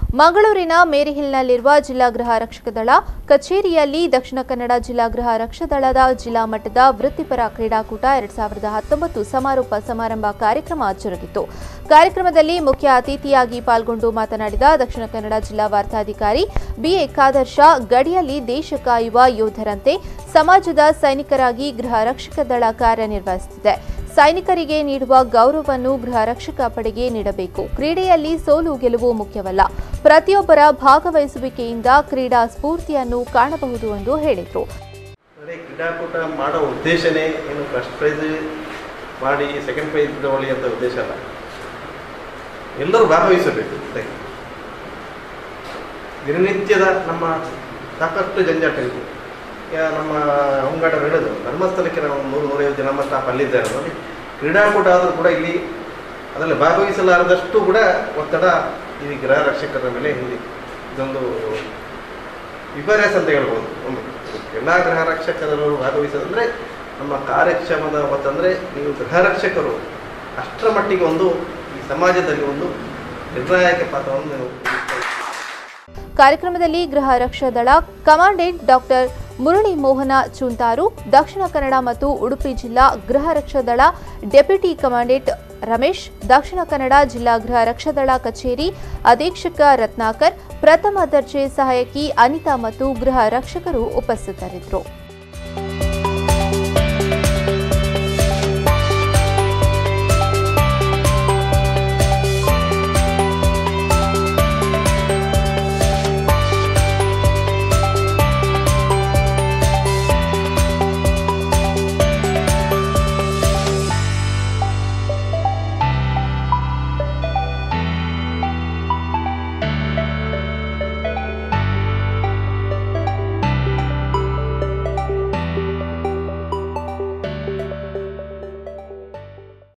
ಮಂಗಳೂರಿನ ಮೇರಿಹಿಲ್ನಲ್ಲಿರುವ ಜಿಲ್ಲಾ ಗೃಹ ರಕ್ಷಕ ದಳ ಕಚೇರಿಯಲ್ಲಿ ದಕ್ಷಿಣ ಕನ್ನಡ ಜಿಲ್ಲಾ ಗೃಹ ರಕ್ಷಕ ದಳದ ಜಿಲ್ಲಾ ಮಟ್ಟದ ವೃತ್ತಿಪರ ಕ್ರೀಡಾಕೂಟ ಎರಡ್ ಸಾವಿರದ ಹತ್ತೊಂಬತ್ತು ಸಮಾರೋಪ ಸಮಾರಂಭ ಕಾರ್ಯಕ್ರಮ ಜರುಗಿತು ಕಾರ್ಯಕ್ರಮದಲ್ಲಿ ಮುಖ್ಯ ಅತಿಥಿಯಾಗಿ ಪಾಲ್ಗೊಂಡು ಮಾತನಾಡಿದ ದಕ್ಷಿಣ ಕನ್ನಡ ಜಿಲ್ಲಾ ವಾರ್ತಾಧಿಕಾರಿ ಬಿಎ ಖಾದರ್ ಶಾ ಗಡಿಯಲ್ಲಿ ದೇಶ ಕಾಯುವ ಯೋಧರಂತೆ ಸಮಾಜದ ಸೈನಿಕರಾಗಿ ಗೃಹ ರಕ್ಷಕ ದಳ ಕಾರ್ಯನಿರ್ವಹಿಸುತ್ತಿದೆ ಸೈನಿಕರಿಗೆ ನೀಡುವ ಗೌರವವನ್ನು ಗೃಹ ರಕ್ಷಕ ಪಡೆಗೆ ನೀಡಬೇಕು ಕ್ರೀಡೆಯಲ್ಲಿ ಸೋಲು ಗೆಲುವು ಮುಖ್ಯವಲ್ಲ ಪ್ರತಿಯೊಬ್ಬರ ಭಾಗವಹಿಸುವಿಕೆಯಿಂದ ಕ್ರೀಡಾ ಸ್ಫೂರ್ತಿಯನ್ನು ಕಾಣಬಹುದು ಎಂದು ಹೇಳಿದರು ಅಂದರೆ ಕ್ರೀಡಾಕೂಟ ಮಾಡೋ ಉದ್ದೇಶನೇ ಏನು ಫಸ್ಟ್ ಪ್ರೈಸ್ ಮಾಡಿ ಸೆಕೆಂಡ್ ಪ್ರೈಸ್ ತಗೊಳ್ಳಿ ಅಂತ ಉದ್ದೇಶ ಅಲ್ಲ ಎಲ್ಲರೂ ಭಾಗವಹಿಸಬೇಕು ಅದಕ್ಕೆ. ದಿನನಿತ್ಯದ ನಮ್ಮ ಸಾಕಷ್ಟು ಜಂಜಾಟ ಇದೆ ಈಗ ನಮ್ಮ ಹೊಂಗಾಟ ಹೇಳಿದ್ರು ಧರ್ಮಸ್ಥಳಕ್ಕೆ ನಾವು ನೂರು ನೂರೈವತ್ತು ಜನ ನಮ್ಮ ಸ್ಟಾಫ್ ಅಲ್ಲಿದ್ದಾರೆ ನೋಡಿ ಕ್ರೀಡಾಕೂಟ ಆದರೂ ಕೂಡ ಇಲ್ಲಿ ಅದರಲ್ಲಿ ಭಾಗವಹಿಸಲಾರದಷ್ಟು ಕೂಡ ಒತ್ತಡ ಈ ಗೃಹ ರಕ್ಷಕರ ಮೇಲೆ ಇದೆ ಇದೊಂದು ವಿಪರ್ಯಾಸ ಅಂತ ಹೇಳ್ಬೋದು ಒಂದು ಎಲ್ಲ ಗೃಹ ರಕ್ಷಕರು ಭಾಗವಹಿಸೋದಂದ್ರೆ ನಮ್ಮ ಕಾರ್ಯಕ್ಷಮದ ಹೊತ್ತಂದ್ರೆ ನೀವು ಗೃಹ ರಕ್ಷಕರು ಅಷ್ಟರ ಮಟ್ಟಿಗೆ ಒಂದು ಈ ಸಮಾಜದಲ್ಲಿ ಒಂದು ನಿರ್ಣಾಯಕ ಪಾತ್ರವನ್ನು ನೀವು ಕಾರ್ಯಕ್ರಮದಲ್ಲಿ ಗೃಹ ರಕ್ಷಾ ದಳ ಕಮಾಂಡೆಂಟ್ ಡಾಕ್ಟರ್ ಮುರಳಿ ಮೋಹನ ಚುಂತಾರು ದಕ್ಷಿಣ ಕನ್ನಡ ಮತ್ತು ಉಡುಪಿ ಜಿಲ್ಲಾ ಗೃಹ ರಕ್ಷಾ ದಳ ಡೆಪ್ಯೂಟಿ ಕಮಾಂಡೆಂಟ್ ರಮೇಶ್ ದಕ್ಷಿಣ ಕನ್ನಡ ಜಿಲ್ಲಾ ಗೃಹ ರಕ್ಷಾ ದಳ ಕಚೇರಿ ಅಧೀಕ್ಷಕ ರತ್ನಾಕರ್ ಪ್ರಥಮ ದರ್ಜೆ ಸಹಾಯಕಿ ಅನಿತಾ ಮತ್ತು ಗೃಹ ರಕ್ಷಕರು ಉಪಸ್ಥಿತರಿದ್ದರು